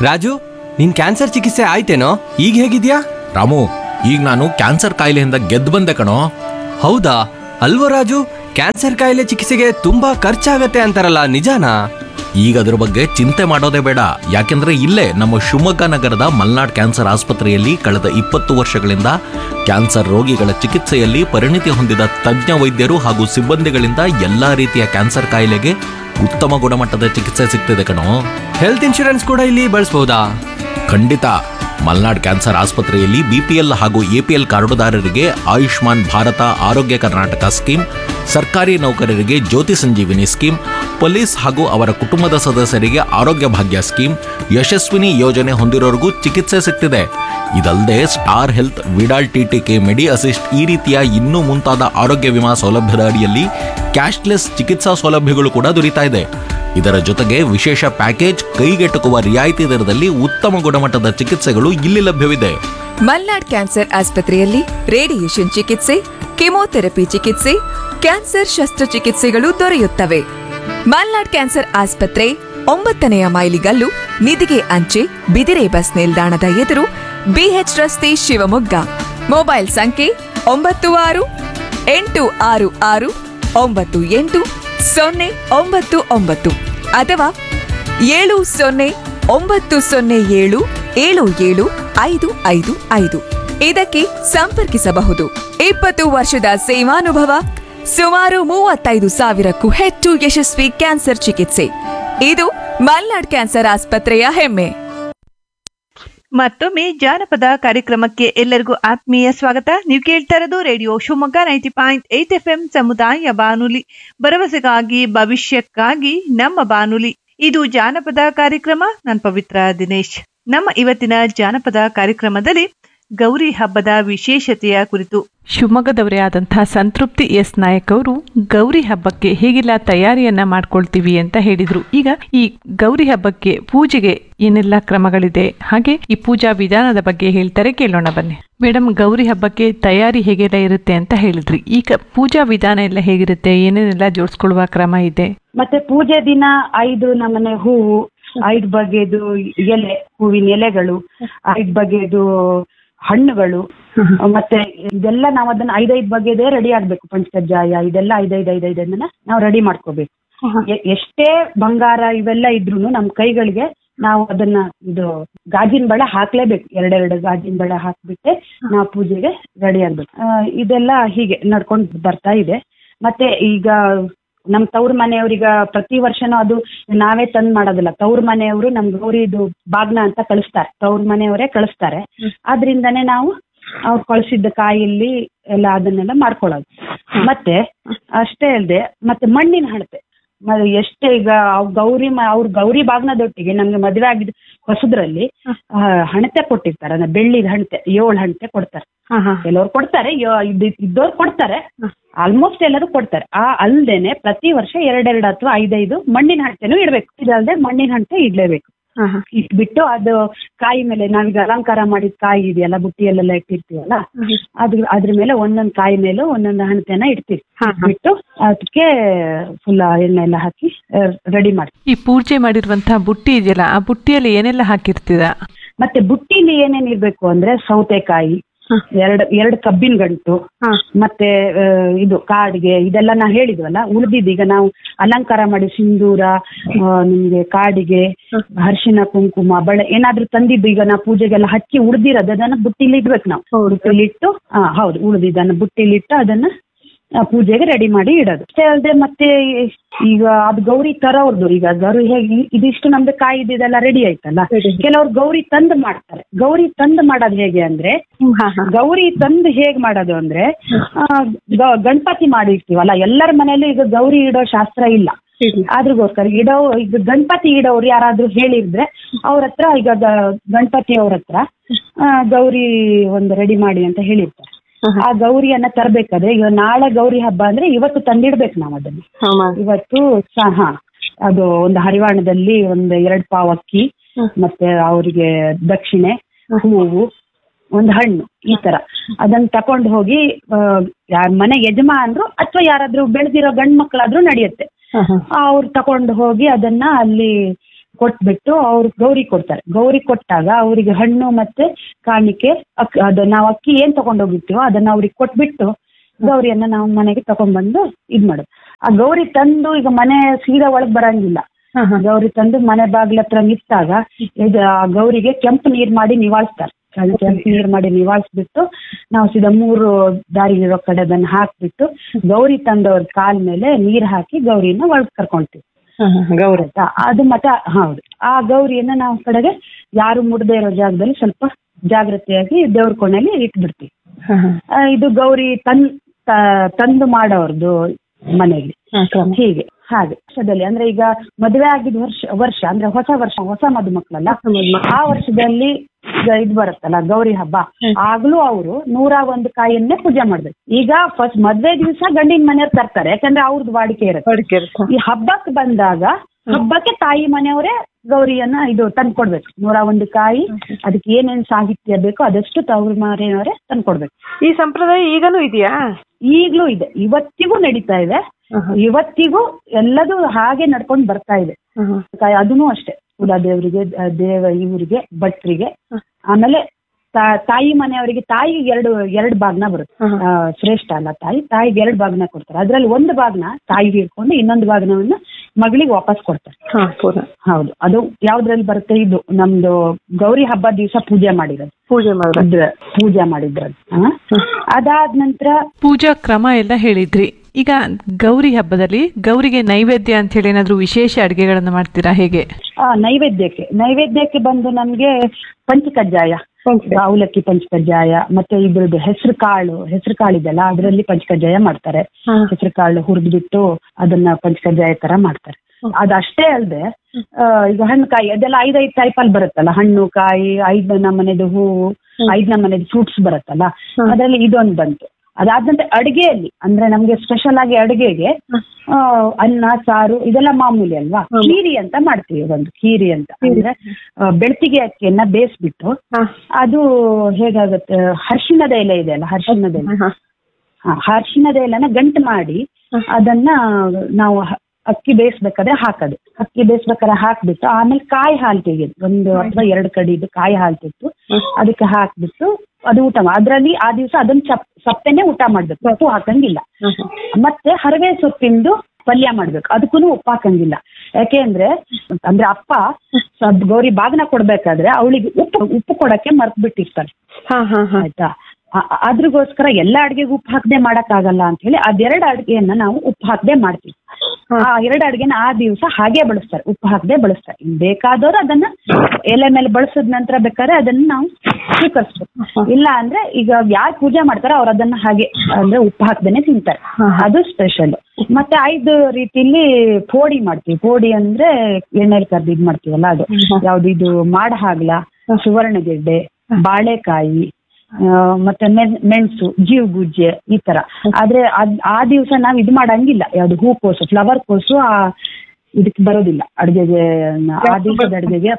ರಾಜು ನಿನ್ ಕ್ಯಾನ್ಸರ್ ಚಿಕಿತ್ಸೆ ಆಯ್ತೇನೋ ಈಗ ಹೇಗಿದ್ಯಾ ರಾಮು ಈಗ ನಾನು ಕ್ಯಾನ್ಸರ್ ಕಾಯಿಲೆಯಿಂದ ಗೆದ್ದು ಬಂದೆ ಕಣೋ ಹೌದಾ ಅಲ್ವೋ ರಾಜು ಕ್ಯಾನ್ಸರ್ ಕಾಯಿಲೆ ಚಿಕಿತ್ಸೆಗೆ ತುಂಬಾ ಖರ್ಚಾಗತ್ತೆ ಅಂತಾರಲ್ಲ ನಿಜಾನಾ ಈಗ ಅದ್ರ ಬಗ್ಗೆ ಚಿಂತೆ ಮಾಡೋದೇ ಬೇಡ ಯಾಕೆಂದ್ರೆ ಇಲ್ಲೇ ನಮ್ಮ ಶಿವಮೊಗ್ಗ ನಗರದ ಮಲ್ನಾಡ್ ಕ್ಯಾನ್ಸರ್ ಆಸ್ಪತ್ರೆಯಲ್ಲಿ ಕಳೆದ ಇಪ್ಪತ್ತು ವರ್ಷಗಳಿಂದ ಕ್ಯಾನ್ಸರ್ ರೋಗಿಗಳ ಚಿಕಿತ್ಸೆಯಲ್ಲಿ ಪರಿಣಿತಿ ಹೊಂದಿದ ತಜ್ಞ ವೈದ್ಯರು ಹಾಗೂ ಸಿಬ್ಬಂದಿಗಳಿಂದ ಎಲ್ಲಾ ರೀತಿಯ ಕ್ಯಾನ್ಸರ್ ಕಾಯಿಲೆಗೆ ಉತ್ತಮ ಗುಣಮಟ್ಟದ ಚಿಕಿತ್ಸೆ ಸಿಗ್ತಿದೆ ಕಣೋ ಹೆಲ್ತ್ ಇನ್ಶೂರೆನ್ಸ್ ಕೂಡ ಇಲ್ಲಿ ಬಳಸ್ಬೋದಾ ಖಂಡಿತ ಮಲ್ನಾಡ್ ಕ್ಯಾನ್ಸರ್ ಆಸ್ಪತ್ರೆಯಲ್ಲಿ ಬಿಪಿಎಲ್ ಹಾಗೂ ಎಪಿಎಲ್ ಕಾರ್ಡುದಾರರಿಗೆ ಆಯುಷ್ಮಾನ್ ಭಾರತ ಆರೋಗ್ಯ ಕರ್ನಾಟಕ ಸ್ಕೀಮ್ ಸರ್ಕಾರಿ ನೌಕರರಿಗೆ ಜ್ಯೋತಿ ಸಂಜೀವಿನಿ ಸ್ಕೀಮ್ ಪೊಲೀಸ್ ಹಾಗೂ ಅವರ ಕುಟುಂಬದ ಸದಸ್ಯರಿಗೆ ಆರೋಗ್ಯ ಭಾಗ್ಯ ಸ್ಕೀಮ್ ಯಶಸ್ವಿನಿ ಯೋಜನೆ ಹೊಂದಿರೋರಿಗೂ ಚಿಕಿತ್ಸೆ ಸಿಗ್ತಿದೆ ಇದಲ್ಲದೆ Star Health Vidal TTK Medi Assist ಈ ರೀತಿಯ ಇನ್ನೂ ಮುಂತಾದ ಆರೋಗ್ಯ ವಿಮಾ ಸೌಲಭ್ಯದ ಅಡಿಯಲ್ಲಿ ಕ್ಯಾಶ್ಲೆಸ್ ಚಿಕಿತ್ಸಾ ಸೌಲಭ್ಯಗಳು ಕೂಡ ದೊರೀತಾ ಇದೆ ಇದರ ಜೊತೆಗೆ ವಿಶೇಷ ಪ್ಯಾಕೇಜ್ ಕೈಗೆಟುಕುವ ರಿಯಾಯಿತಿ ದರದಲ್ಲಿ ಉತ್ತಮ ಗುಣಮಟ್ಟದ ಚಿಕಿತ್ಸೆಗಳು ಇಲ್ಲಿ ಲಭ್ಯವಿದೆ ಮಲ್ನಾಡ್ ಕ್ಯಾನ್ಸರ್ ಆಸ್ಪತ್ರೆಯಲ್ಲಿ ರೇಡಿಯೇಷನ್ ಚಿಕಿತ್ಸೆ ಕೆಮೊಥೆರಪಿ ಚಿಕಿತ್ಸೆ ಕ್ಯಾನ್ಸರ್ ಶಸ್ತ್ರಚಿಕಿತ್ಸೆಗಳು ದೊರೆಯುತ್ತವೆ ಮಲ್ನಾಡ್ ಕ್ಯಾನ್ಸರ್ ಆಸ್ಪತ್ರೆ ಒಂಬತ್ತನೆಯ ಮೈಲಿಗಲ್ಲು ನಿಧಿಗೆ ಅಂಚೆ ಬಿದಿರೆ ಬಸ್ ನಿಲ್ದಾಣದ ಎದುರು ಬಿಎಚ್ ರಸ್ತೆ ಶಿವಮೊಗ್ಗ ಮೊಬೈಲ್ ಸಂಖ್ಯೆ ಒಂಬತ್ತು ಆರು ಎಂಟು ಆರು ಆರು ಒಂಬತ್ತು ಎಂಟು ಸೊನ್ನೆ ಒಂಬತ್ತು ಒಂಬತ್ತು ಅಥವಾ ಏಳು ಸೊನ್ನೆ ಒಂಬತ್ತು ಸೊನ್ನೆ ಏಳು ಏಳು ಏಳು ಐದು ಐದು ಐದು ಇದಕ್ಕೆ ಸಂಪರ್ಕಿಸಬಹುದು ಇಪ್ಪತ್ತು ವರ್ಷದ ಸೇವಾನುಭವ ಸುಮಾರು ಮೂವತ್ತೈದು ಸಾವಿರಕ್ಕೂ ಹೆಚ್ಚು ಯಶಸ್ವಿ ಕ್ಯಾನ್ಸರ್ ಚಿಕಿತ್ಸೆ ಇದು ಮಲ್ನಾಡ್ ಕ್ಯಾನ್ಸರ್ ಆಸ್ಪತ್ರೆಯ ಹೆಮ್ಮೆ ಮತ್ತೊಮ್ಮೆ ಜಾನಪದ ಕಾರ್ಯಕ್ರಮಕ್ಕೆ ಎಲ್ಲರಿಗೂ ಆತ್ಮೀಯ ಸ್ವಾಗತ ನೀವು ಕೇಳ್ತಾ ಇರೋದು radio Shivamogga ninety point eight F M ಸಮುದಾಯ ಬಾನುಲಿ ಭರವಸೆಗಾಗಿ ಭವಿಷ್ಯಕ್ಕಾಗಿ ನಮ್ಮ ಬಾನುಲಿ ಇದು ಜಾನಪದ ಕಾರ್ಯಕ್ರಮ ನಾನು ಪವಿತ್ರ ದಿನೇಶ್ ನಮ್ಮ ಇವತ್ತಿನ ಜಾನಪದ ಕಾರ್ಯಕ್ರಮದಲ್ಲಿ ಗೌರಿ ಹಬ್ಬದ ವಿಶೇಷತೆಯ ಕುರಿತು ಶಿವಮೊಗ್ಗದವರೇ ಆದಂತಹ ಸಂತೃಪ್ತಿ ಎಸ್ ನಾಯಕ್ ಅವರು ಗೌರಿ ಹಬ್ಬಕ್ಕೆ ಹೇಗೆಲ್ಲ ತಯಾರಿಯನ್ನ ಮಾಡ್ಕೊಳ್ತೀವಿ ಅಂತ ಹೇಳಿದ್ರು ಈಗ ಈ ಗೌರಿ ಹಬ್ಬಕ್ಕೆ ಪೂಜೆಗೆ ಏನೆಲ್ಲ ಕ್ರಮಗಳಿದೆ ಹಾಗೆ ಈ ಪೂಜಾ ವಿಧಾನದ ಬಗ್ಗೆ ಹೇಳ್ತಾರೆ ಕೇಳೋಣ ಬನ್ನಿ ಮೇಡಮ್ ಗೌರಿ ಹಬ್ಬಕ್ಕೆ ತಯಾರಿ ಹೇಗೆಲ್ಲ ಇರುತ್ತೆ ಅಂತ ಹೇಳಿದ್ರಿ ಈಗ ಪೂಜಾ ವಿಧಾನ ಎಲ್ಲ ಹೇಗಿರುತ್ತೆ ಏನೇನೆಲ್ಲ ಜೋಡಿಸ್ಕೊಳ್ಳುವ ಕ್ರಮ ಇದೆ ಮತ್ತೆ ಪೂಜೆ ದಿನ ಐದು ನಮನೆ ಹೂವು ಐದು ಬಗೆದು ಎಲೆ ಹೂವಿನ ಎಲೆಗಳು ಐದು ಬಗೆದು ಹಣ್ಣುಗಳು ಮತ್ತೆ ಇದೆಲ್ಲ ನಾವು ಅದನ್ನ ಐದೈದು ಬಗೆದೇ ರೆಡಿ ಆಗ್ಬೇಕು ಪಂಚಕಜ್ಜಾಯ ಇದೆಲ್ಲ ಐದೈದು ಐದೈದನ್ನ ನಾವು ರೆಡಿ ಮಾಡ್ಕೋಬೇಕು ಎ- ಎಷ್ಟೇ ಬಂಗಾರ ಇವೆಲ್ಲ ಇದ್ರೂನು ನಮ್ ಕೈಗಳಿಗೆ ನಾವು ಅದನ್ನ ಇದು ಗಾಜಿನ ಬಳೆ ಹಾಕ್ಲೇಬೇಕು ಎರಡೆರಡು ಗಾಜಿನ ಬಳೆ ಹಾಕ್ಬಿಟ್ಟೆ ನಾವು ಪೂಜೆಗೆ ರೆಡಿ ಆಗ್ಬೇಕು ಆ, ಇದೆಲ್ಲ ಹೀಗೆ ನಡ್ಕೊಂಡು ಬರ್ತಾ ಇದೆ ಮತ್ತೆ ಈಗ ನಮ್ ತವ್ರ ಮನೆಯವ್ರೀಗ ಪ್ರತಿ ವರ್ಷನೂ ಅದು ನಾವೇ ತಂದ್ ಮಾಡೋದಿಲ್ಲ ತವ್ರ ಮನೆಯವರು ನಮ್ ಗೌರಿದು ಬಾಗ್ನ ಅಂತ ಕಳಿಸ್ತಾರೆ ತವ್ರ ಮನೆಯವರೇ ಕಳಿಸ್ತಾರೆ ಆದ್ರಿಂದಾನೇ ನಾವು ಅವ್ರು ಕಳಿಸಿದ್ದ ಕಾಯಲ್ಲಿ ಎಲ್ಲ ಅದನ್ನೆಲ್ಲ ಮಾಡ್ಕೊಳ್ಳೋದು ಮತ್ತೆ ಅಷ್ಟೇ ಅಲ್ಲದೆ ಮತ್ತೆ ಮಣ್ಣಿನ ಹಣತೆ ಮ- ಎಷ್ಟೇ ಈಗ ಅವ್ ಗೌರಿ ಮ- ಅವ್ರ ಗೌರಿ ಬಾಗ್ನದೊಟ್ಟಿಗೆ ನಮ್ಗೆ ಮದುವೆ ಆಗಿದ್ ಹೊಸದ್ರಲ್ಲಿ ಆ, ಹಣತೆ ಕೊಟ್ಟಿರ್ತಾರೆ ಅಂದ್ರೆ ಬೆಳ್ಳಿದ ಹಣತೆ ಏಳು ಹಣತೆ ಕೊಡ್ತಾರೆ ಕೆಲವ್ರು ಕೊಡ್ತಾರೆ ಯ- ಇದ್- ಇದ್ದವ್ರು ಕೊಡ್ತಾರೆ ಆಲ್ಮೋಸ್ಟ್ ಎಲ್ಲರೂ ಕೊಡ್ತಾರೆ ಆ ಅಲ್ದೇನೆ ಪ್ರತಿ ವರ್ಷ ಎರಡೆರಡು ಅಥವಾ ಐದೈದು ಮಣ್ಣಿನ ಹಣತೆನೂ ಇಡ್ಬೇಕು ಇದಲ್ದೆ ಮಣ್ಣಿನ ಹಣತೆ ಇಡ್ಲೇಬೇಕು ಇಟ್ಬಿಟ್ಟು ಅದು ಕಾಯಿ ಮೇಲೆ ನಾವೀಗ ಅಲಂಕಾರ ಮಾಡಿದ ಕಾಯಿ ಇದೆಯಲ್ಲ ಬುಟ್ಟಿಯಲ್ಲೆಲ್ಲ ಇಟ್ಟಿರ್ತೀವಲ್ಲ ಅದ್ರ ಅದ್ರ ಮೇಲೆ ಒಂದೊಂದ್ ಕಾಯಿ ಮೇಲೂ ಒಂದೊಂದು ಹಣತೆನ ಇಡ್ತೀವಿ ಬಿಟ್ಟು ಅದಕ್ಕೆ ಫುಲ್ ಎಣ್ಣೆ ಎಲ್ಲ ಹಾಕಿ ರೆಡಿ ಮಾಡ್ತೀವಿ ಈ ಪೂಜೆ ಮಾಡಿರುವಂತಹ ಬುಟ್ಟಿ ಇದೆಯಲ್ಲ ಆ ಬುಟ್ಟಿಯಲ್ಲಿ ಏನೆಲ್ಲ ಹಾಕಿರ್ತೀರಾ ಮತ್ತೆ ಬುಟ್ಟಿಲಿ ಏನೇನ್ ಇರ್ಬೇಕು ಅಂದ್ರೆ ಸೌತೆಕಾಯಿ ಎರಡು ಎರಡು ಕಬ್ಬಿನ ಗಂಟು ಮತ್ತೆ ಆ, ಇದು ಕಾಡಿಗೆ ಇದೆಲ್ಲ ನಾ ಹೇಳಿದ್ವಲ್ಲ ಉಳಿದಿದ್ದು ಈಗ ನಾವು ಅಲಂಕಾರ ಮಾಡಿ ಸಿಂಧೂರ ಆ, ನಿಮ್ಗೆ ಕಾಡಿಗೆ ಅರಿಶಿನ ಕುಂಕುಮ ಬಳೆ ಏನಾದ್ರೂ ತಂದಿದ್ದು ಈಗ ನಾವು ಪೂಜೆಗೆಲ್ಲ ಹಚ್ಚಿ ಉಳ್ದಿರೋದು ಅದನ್ನ ಬುಟ್ಟಿಲಿ ಇಡ್ಬೇಕು ನಾವು ಬುಟ್ಟಿಲಿಟ್ಟು ಹಾ ಹೌದು ಉಳಿದಿದ್ದನ್ನ ಬುಟ್ಟಿಲಿಟ್ಟು ಅದನ್ನ ಆ, ಪೂಜೆಗೆ ರೆಡಿ ಮಾಡಿ ಇಡೋದು ಅಷ್ಟೇ ಅಲ್ಲದೆ ಮತ್ತೆ ಈಗ ಅದು ಗೌರಿ ತರೋರ್ದು ಈಗ ಗೌರಿ ಹೇಗೆ ಇದಿಷ್ಟು ನಮ್ದು ಕಾಯಿ ಇದೆಲ್ಲ ರೆಡಿ ಆಯ್ತಲ್ಲ ಕೆಲವ್ರು ಗೌರಿ ತಂದು ಮಾಡ್ತಾರೆ ಗೌರಿ ತಂದು ಮಾಡೋದು ಹೇಗೆ ಅಂದ್ರೆ ಗೌರಿ ತಂದು ಹೇಗ್ ಮಾಡೋದು ಅಂದ್ರೆ ಆ, ಗ- ಗಣಪತಿ ಮಾಡಿರ್ತೀವಲ್ಲ ಎಲ್ಲರ ಮನೇಲೂ ಈಗ ಗೌರಿ ಇಡೋ ಶಾಸ್ತ್ರ ಇಲ್ಲ ಅದ್ರಗೋಸ್ಕರ ಇಡೋ ಈಗ ಗಣಪತಿ ಇಡೋರು ಯಾರಾದ್ರೂ ಹೇಳಿದ್ರೆ ಅವ್ರ ಹತ್ರ ಈಗ ಗ- ಗಣಪತಿ ಅವ್ರ ಹತ್ರ ಆ, ಗೌರಿ ಒಂದು ರೆಡಿ ಮಾಡಿ ಅಂತ ಹೇಳಿರ್ತಾರೆ ಆ ಗೌರಿಯನ್ನ ತರ್ಬೇಕಾದ್ರೆ ಈಗ ನಾಳೆ ಗೌರಿ ಹಬ್ಬ ಅಂದ್ರೆ ಇವತ್ತು ತಂದಿಡ್ಬೇಕು ನಾವು ಅದನ್ನ ಇವತ್ತು ಸ- ಹಾ ಅದು ಒಂದು ಹರಿವಾಣದಲ್ಲಿ ಒಂದು ಎರಡ್ ಪಾವ್ ಅಕ್ಕಿ ಮತ್ತೆ ಅವರಿಗೆ ದಕ್ಷಿಣೆ ಹೂವು ಒಂದು ಹಣ್ಣು ಈ ತರ ಅದನ್ನ ತಕೊಂಡು ಹೋಗಿ ಆ, ಯಾರ್ ಮನೆ ಯಜಮಾನ್ರು ಅಥವಾ ಯಾರಾದ್ರೂ ಬೆಳೆದಿರೋ ಗಂಡ್ ಮಕ್ಳಾದ್ರೂ ನಡೆಯುತ್ತೆ ಅವ್ರು ತಕೊಂಡು ಹೋಗಿ ಅದನ್ನ ಅಲ್ಲಿ ಕೊಟ್ಬಿಟ್ಟು ಅವ್ರು ಗೌರಿ ಕೊಡ್ತಾರೆ ಗೌರಿ ಕೊಟ್ಟಾಗ ಅವರಿಗೆ ಹಣ್ಣು ಮತ್ತೆ ಕಾಣಿಕೆ ಅಕ್ ಅದು ನಾವು ಅಕ್ಕಿ ಏನ್ ತಗೊಂಡೋಗಿರ್ತೀವೋ ಅದನ್ನ ಅವ್ರಿಗೆ ಕೊಟ್ಬಿಟ್ಟು ಗೌರಿಯನ್ನ ನಾವು ಮನೆಗೆ ತಗೊಂಡ್ಬಂದು ಇದ್ ಮಾಡೋದು ಆ ಗೌರಿ ತಂದು ಈಗ ಮನೆ ಸೀದಾ ಒಳಗ್ ಬರಂಗಿಲ್ಲ ಗೌರಿ ತಂದು ಮನೆ ಬಾಗ್ಲ ಹತ್ರ ನಿಂತಾಗ ಇದು ಆ ಗೌರಿಗೆ ಕೆಂಪು ನೀರ್ ಮಾಡಿ ನಿವಾಳಿಸ್ತಾರೆ ಅದು ಕೆಂಪು ನೀರ್ ಮಾಡಿ ನಿವಾಳಿಸ್ಬಿಟ್ಟು ನಾವು ಸೀದಾ ಮೂರು ದಾರಿ ಇರೋ ಕಡೆ ಅದನ್ನ ಹಾಕ್ಬಿಟ್ಟು ಗೌರಿ ತಂದವ್ರ ಕಾಲ್ ಮೇಲೆ ನೀರ್ ಹಾಕಿ ಗೌರಿನ ಒಳಗ್ ಕರ್ಕೊಂತೀವಿ ಗೌರಿ ಆಯ್ತಾ ಅದು ಮತ್ತೆ ಹೌದು ಆ ಗೌರಿಯನ್ನ ನಾವು ಕಡೆಗೆ ಯಾರು ಮುಡದೇ ಇರೋ ಜಾಗದಲ್ಲಿ ಸ್ವಲ್ಪ ಜಾಗ್ರತೆಯಾಗಿ ದೇವ್ರ ಕೋಣೆಯಲ್ಲಿ ಇಟ್ಬಿಡ್ತೀವಿ ಆ, ಇದು ಗೌರಿ ತನ್ ತ- ತಂದು ಮಾಡೋರ್ದು ಮನೆಯಲ್ಲಿ ಹೀಗೆ ಹಾಗೆ ವರ್ಷದಲ್ಲಿ ಅಂದ್ರೆ ಈಗ ಮದುವೆ ಆಗಿದ ವರ್ಷ ವರ್ಷ ಅಂದ್ರೆ ಹೊಸ ವರ್ಷ ಹೊಸ ಮದುಮಕ್ಕಳಲ್ಲ ಆ ವರ್ಷದಲ್ಲಿ ಈಗ ಇದು ಬರುತ್ತಲ್ಲ ಗೌರಿ ಹಬ್ಬ ಆಗ್ಲೂ ಅವರು ನೂರ ಒಂದು ಕಾಯಿಯನ್ನೇ ಪೂಜೆ ಮಾಡ್ಬೇಕು ಈಗ ಫಸ್ಟ್ ಮದ್ವೆ ದಿವಸ ಗಂಡಿನ ಮನೆಯವ್ರು ತರ್ತಾರೆ ಯಾಕಂದ್ರೆ ಅವ್ರದ್ದು ವಾಡಿಕೆ ಇರುತ್ತೆ ಈ ಹಬ್ಬಕ್ಕೆ ಬಂದಾಗ ಹಬ್ಬಕ್ಕೆ ತಾಯಿ ಮನೆಯವರೇ ಗೌರಿಯನ್ನ ಇದು ತಂದು ಕೊಡ್ಬೇಕು ನೂರ ಒಂದು ಕಾಯಿ ಅದಕ್ಕೆ ಏನೇನ್ ಸಾಹಿತ್ಯ ಬೇಕೋ ಅದಷ್ಟು ತವ್ರ ಮನೆಯವರೇ ತಂದು ಕೊಡ್ಬೇಕು ಈ ಸಂಪ್ರದಾಯ ಈಗನೂ ಇದೆಯಾ ಈಗ್ಲೂ ಇದೆ ಇವತ್ತಿಗೂ ನಡೀತಾ ಇದೆ ಇವತ್ತಿಗೂ ಎಲ್ಲದೂ ಹಾಗೆ ನಡ್ಕೊಂಡು ಬರ್ತಾ ಇದೆ ಅದೂ ಅಷ್ಟೇ ಕುಲದೇವರಿಗೆ ದೇವ ಇವರಿಗೆ ಭಟ್ರಿಗೆ ಆಮೇಲೆ ತಾ- ತಾಯಿ ಮನೆಯವರಿಗೆ ತಾಯಿ ಎರಡು ಎರಡು ಭಾಗನ ಬರುತ್ತೆ ಆ, ಶ್ರೇಷ್ಠ ಅಲ್ಲ ತಾಯಿ ತಾಯಿಗೆ ಎರಡು ಭಾಗನ ಕೊಡ್ತಾರೆ ಅದ್ರಲ್ಲಿ ಒಂದು ಭಾಗನ ತಾಯಿ ಹಿಡ್ಕೊಂಡು ಇನ್ನೊಂದು ಭಾಗನವನ್ನ ಮಗಳಿಗೆ ವಾಪಸ್ ಕೊಡ್ತಾರೆ ಹೌದು ಅದು ಯಾವ್ದ್ರಲ್ಲಿ ಬರುತ್ತೆ ಇದು ನಮ್ದು ಗೌರಿ ಹಬ್ಬ ದಿವಸ ಪೂಜೆ ಮಾಡಿರೋದು ಪೂಜೆ ಅದ್ರ ಪೂಜೆ ಮಾಡಿದ್ರದ್ದು ಆ? ಅದಾದ ನಂತರ ಪೂಜಾ ಕ್ರಮ ಎಲ್ಲ ಹೇಳಿದ್ರಿ ಈಗ ಗೌರಿ ಹಬ್ಬದಲ್ಲಿ ಗೌರಿಗೆ ನೈವೇದ್ಯ ಅಂತ ಹೇಳಿ ಏನಾದ್ರು ವಿಶೇಷ ಅಡಿಗೆಗಳನ್ನ ಮಾಡ್ತೀರಾ ಹೇಗೆ ಆ, ನೈವೇದ್ಯಕ್ಕೆ ನೈವೇದ್ಯಕ್ಕೆ ಬಂದು ನಮ್ಗೆ ಪಂಚಕಜ್ಜಾಯ ಅವಲಕ್ಕಿ ಪಂಚಕಜ್ಜಾಯ ಮತ್ತೆ ಇದ್ರದ್ದು ಹೆಸರು ಕಾಳು ಹೆಸರು ಕಾಳು ಇದೆಲ್ಲ ಅದರಲ್ಲಿ ಪಂಚಕಜ್ಜಾಯ ಮಾಡ್ತಾರೆ ಹೆಸರು ಕಾಳು ಹುರಿದ್ಬಿಟ್ಟು ಅದನ್ನ ಪಂಚಕಜ್ಜಾಯ ತರ ಮಾಡ್ತಾರೆ ಅದಷ್ಟೇ ಅಲ್ಲದೆ ಈಗ ಹಣ್ಣು ಕಾಯಿ ಅದೆಲ್ಲ ಐದೈದು ಟೈಪಲ್ಲಿ ಬರುತ್ತಲ್ಲ ಹಣ್ಣು ಕಾಯಿ ಐದ್ ನಮನೆದು ಹೂವು ಐದ್ ನಮನೆದು ಫ್ರೂಟ್ಸ್ ಬರುತ್ತಲ್ಲ ಅದರಲ್ಲಿ ಇದೊಂದು ಬಂತು ಅದಾದಂತೆ ಅಡಿಗೆಯಲ್ಲಿ ಅಂದ್ರೆ ನಮ್ಗೆ ಸ್ಪೆಷಲ್ ಆಗಿ ಅಡಿಗೆಗೆ ಆ, ಅನ್ನ ಸಾರು ಇದೆಲ್ಲ ಮಾಮೂಲಿ ಅಲ್ವಾ ಖೀರಿ ಅಂತ ಮಾಡ್ತೀವಿ ಒಂದು ಖೀರಿ ಅಂತ ಅಂದ್ರೆ ಆ, ಬೆಳ್ತಿಗೆ ಅಕ್ಕಿಯನ್ನ ಬೇಯಿಸ್ಬಿಟ್ಟು ಅದು ಹೇಗಾಗುತ್ತೆ ಹರ್ಷಿಣದ ಎಲೆ ಇದೆ ಅಲ್ಲ ಹರ್ಷಿಣದ ಎಲೆ ಹಾ, ಹರ್ಷಿಣದ ಎಲೆನ ಗಂಟು ಮಾಡಿ ಅದನ್ನ ನಾವು ಹ- ಅಕ್ಕಿ ಬೇಯಿಸ್ಬೇಕಾದ್ರೆ ಹಾಕೋದು ಅಕ್ಕಿ ಬೇಯಿಸ್ಬೇಕಾದ್ರೆ ಹಾಕ್ಬಿಟ್ಟು ಆಮೇಲೆ ಕಾಯಿ ಹಾಲು ತೆಗೆದು ಒಂದು ಅಥವಾ ಎರಡು ಕಡಿದು ಕಾಯಿ ಹಾಲು ತೆಗೆದು ಅದಕ್ಕೆ ಹಾಕ್ಬಿಟ್ಟು ಅದು ಊಟ ಮಾ ಅದ್ರಲ್ಲಿ ಆ ದಿವಸ ಅದನ್ನ ಚಪ್ ಸಪ್ಪೆನೆ ಊಟ ಮಾಡ್ಬೇಕು ಉಪ್ಪು ಹಾಕಂಗಿಲ್ಲ ಮತ್ತೆ ಹರವೆ ಸೊಪ್ಪಿಂದು ಪಲ್ಯ ಮಾಡ್ಬೇಕು ಅದಕ್ಕೂ ಉಪ್ಪು ಹಾಕಂಗಿಲ್ಲ ಯಾಕೆ ಅಂದ್ರೆ ಅಂದ್ರೆ ಅಪ್ಪ ಸ್ವಲ್ಪ ಗೌರಿ ಬಾಗ್ನ ಕೊಡ್ಬೇಕಾದ್ರೆ ಅವಳಿಗೆ ಉಪ್ಪು ಉಪ್ಪು ಕೊಡಕ್ಕೆ ಮರ್ತ್ ಬಿಟ್ಟಿರ್ತಾರೆ ಆಯ್ತಾ ಆ- ಆ- ಅದ್ರಗೋಸ್ಕರ ಎಲ್ಲ ಅಡ್ಗೆಗೂ ಉಪ್ಪು ಹಾಕದೆ ಆಗಲ್ಲ ಅಂತ ಹೇಳಿ ಅದೆರಡು ಅಡ್ಗೆಯನ್ನ ನಾವು ಉಪ್ಪು ಹಾಕದೆ ಮಾಡ್ತೀವಿ ಆ ಎರಡು ಅಡ್ಗೆನ ಆ ದಿವಸ ಹಾಗೆ ಬಳಸ್ತಾರೆ ಉಪ್ಪು ಹಾಕದೆ ಬಳಸ್ತಾರೆ ಇನ್ ಬೇಕಾದವರು ಅದನ್ನ ಎಲೆ ಮೇಲೆ ಬಳಸಿದ ನಂತರ ಬೇಕಾದ್ರೆ ಅದನ್ನ ನಾವು ಸ್ವೀಕರಿಸ್ಬೇಕು ಇಲ್ಲ ಅಂದ್ರೆ ಈಗ ಯಾರು ಪೂಜೆ ಮಾಡ್ತಾರೋ ಅವ್ರು ಅದನ್ನ ಹಾಗೆ ಅಂದ್ರೆ ಉಪ್ಪು ಹಾಕ್ದೇನೆ ತಿಂತಾರೆ ಅದು ಸ್ಪೆಷಲ್ ಮತ್ತೆ ಐದು ರೀತಿಲಿ ಪೋಡಿ ಮಾಡ್ತೀವಿ ಪೋಡಿ ಅಂದ್ರೆ ಎಣ್ಣೆಲಿ ಕರ್ದು ಇದ್ ಮಾಡ್ತೀವಲ್ಲ ಅದು ಯಾವ್ದು ಇದು ಮಾಡ ಹಾಗ್ಲ ಸುವರ್ಣಗೆಡ್ಡೆ ಬಾಳೆಕಾಯಿ ಆ, ಮತ್ತೆ ಮೆಣ್- ಮೆಣಸು ಜೀವಗುಜ್ಜೆ ಈ ತರ ಆದ್ರೆ ಅದ್ ಆ ದಿವಸ ನಾವ್ ಇದು ಮಾಡಂಗಿಲ್ಲ ಯಾವ್ದು ಹೂಕೋಸು ಫ್ಲವರ್ ಕೋಸು ಆ ಇದಕ್ಕೆ ಬರೋದಿಲ್ಲ ಅಡ್ಗೆಗೆ ಆ ದಿವಸದ ಅಡ್ಗೆಗೆ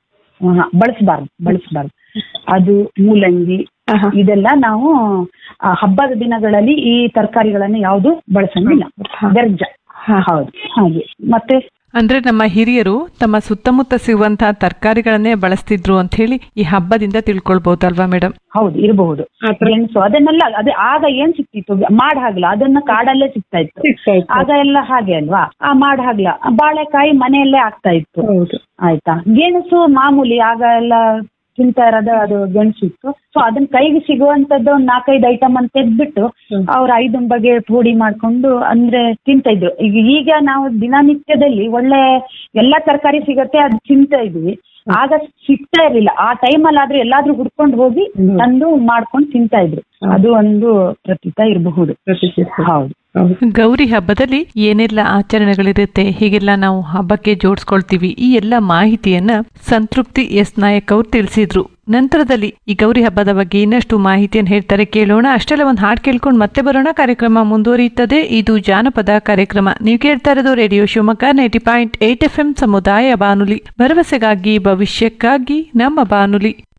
ಬಳಸಬಾರ್ದು ಬಳಸಬಾರ್ದು ಅದು ಮೂಲಂಗಿ ಇದೆಲ್ಲ ನಾವು ಆ ಹಬ್ಬದ ದಿನಗಳಲ್ಲಿ ಈ ತರಕಾರಿಗಳನ್ನ ಯಾವುದು ಬಳಸಂಗಿಲ್ಲ ಗರ್ಜ ಹೌದು ಹಾಗೆ ಮತ್ತೆ ಅಂದ್ರೆ ನಮ್ಮ ಹಿರಿಯರು ತಮ್ಮ ಸುತ್ತಮುತ್ತ ಸಿಗುವಂತಹ ತರಕಾರಿಗಳನ್ನೇ ಬಳಸ್ತಿದ್ರು ಅಂತ ಹೇಳಿ ಈ ಹಬ್ಬದಿಂದ ತಿಳ್ಕೊಳ್ಬಹುದಲ್ವಾ ಮೇಡಮ್ ಹೌದು ಇರಬಹುದು ಗೆಣಸು ಅದನ್ನೆಲ್ಲ ಅದೇ ಆಗ ಏನ್ ಸಿಕ್ತಿತ್ತು ಮಾಡ್ ಹಾಗ್ಲ ಅದನ್ನ ಕಾಡಲ್ಲೇ ಸಿಗ್ತಾ ಇತ್ತು ಆಗ ಎಲ್ಲ ಹಾಗೆ ಅಲ್ವಾ ಆ ಮಾಡ್ ಹಾಗ್ಲ ಬಾಳೆಕಾಯಿ ಮನೆಯಲ್ಲೇ ಆಗ್ತಾ ಇತ್ತು ಆಯ್ತಾ ಗೆಣಸು ಮಾಮೂಲಿ ಆಗ ಎಲ್ಲ ತಿಂತಾ ಇರೋದು ಅದು ಗೆಣಸು ಇತ್ತು ಸೊ ಅದನ್ನ ಕೈಗೆ ಸಿಗುವಂತದ್ದು ಒಂದ್ ನಾಲ್ಕೈದು ಐಟಮ್ ಅಂತ ತೆಗ್ದ್ಬಿಟ್ಟು ಅವ್ರ ಐದು ಬಗೆ ಪುಡಿ ಮಾಡ್ಕೊಂಡು ಅಂದ್ರೆ ತಿಂತಾ ಇದ್ರು ಈಗ ಈಗ ನಾವು ದಿನನಿತ್ಯದಲ್ಲಿ ಒಳ್ಳೆ ಎಲ್ಲಾ ತರಕಾರಿ ಸಿಗತ್ತೆ ಅದು ತಿಂತಾ ಇದ್ವಿ ಆಗ ಸಿಗ್ತಾ ಇರ್ಲಿಲ್ಲ ಆ ಟೈಮಲ್ಲಿ ಆದ್ರೆ ಎಲ್ಲಾದ್ರೂ ಹುಡ್ಕೊಂಡು ಹೋಗಿ ತಂದು ಮಾಡ್ಕೊಂಡು ತಿಂತಾ ಇದ್ರು ಅದು ಒಂದು ಪ್ರತೀತ ಇರಬಹುದು ಹೌದು ಗೌರಿ ಹಬ್ಬದಲ್ಲಿ ಏನೆಲ್ಲ ಆಚರಣೆಗಳಿರುತ್ತೆ ಹೀಗೆಲ್ಲ ನಾವು ಹಬ್ಬಕ್ಕೆ ಜೋಡಿಸ್ಕೊಳ್ತೀವಿ ಈ ಎಲ್ಲ ಮಾಹಿತಿಯನ್ನ ಸಂತೃಪ್ತಿ ಎಸ್ ನಾಯಕ್ ಅವರು ತಿಳಿಸಿದ್ರು ನಂತರದಲ್ಲಿ ಈ ಗೌರಿ ಹಬ್ಬದ ಬಗ್ಗೆ ಇನ್ನಷ್ಟು ಮಾಹಿತಿಯನ್ನು ಹೇಳ್ತಾರೆ ಕೇಳೋಣ ಅಷ್ಟೆಲ್ಲ ಒಂದು ಹಾಡು ಕೇಳ್ಕೊಂಡು ಮತ್ತೆ ಬರೋಣ ಕಾರ್ಯಕ್ರಮ ಮುಂದುವರಿಯುತ್ತದೆ ಇದು ಜಾನಪದ ಕಾರ್ಯಕ್ರಮ ನೀವು ಕೇಳ್ತಾ ಇರೋದು radio Shivamogga ninety point eight F M ಸಮುದಾಯ ಬಾನುಲಿ ಭರವಸೆಗಾಗಿ ಭವಿಷ್ಯಕ್ಕಾಗಿ ನಮ್ಮ ಬಾನುಲಿ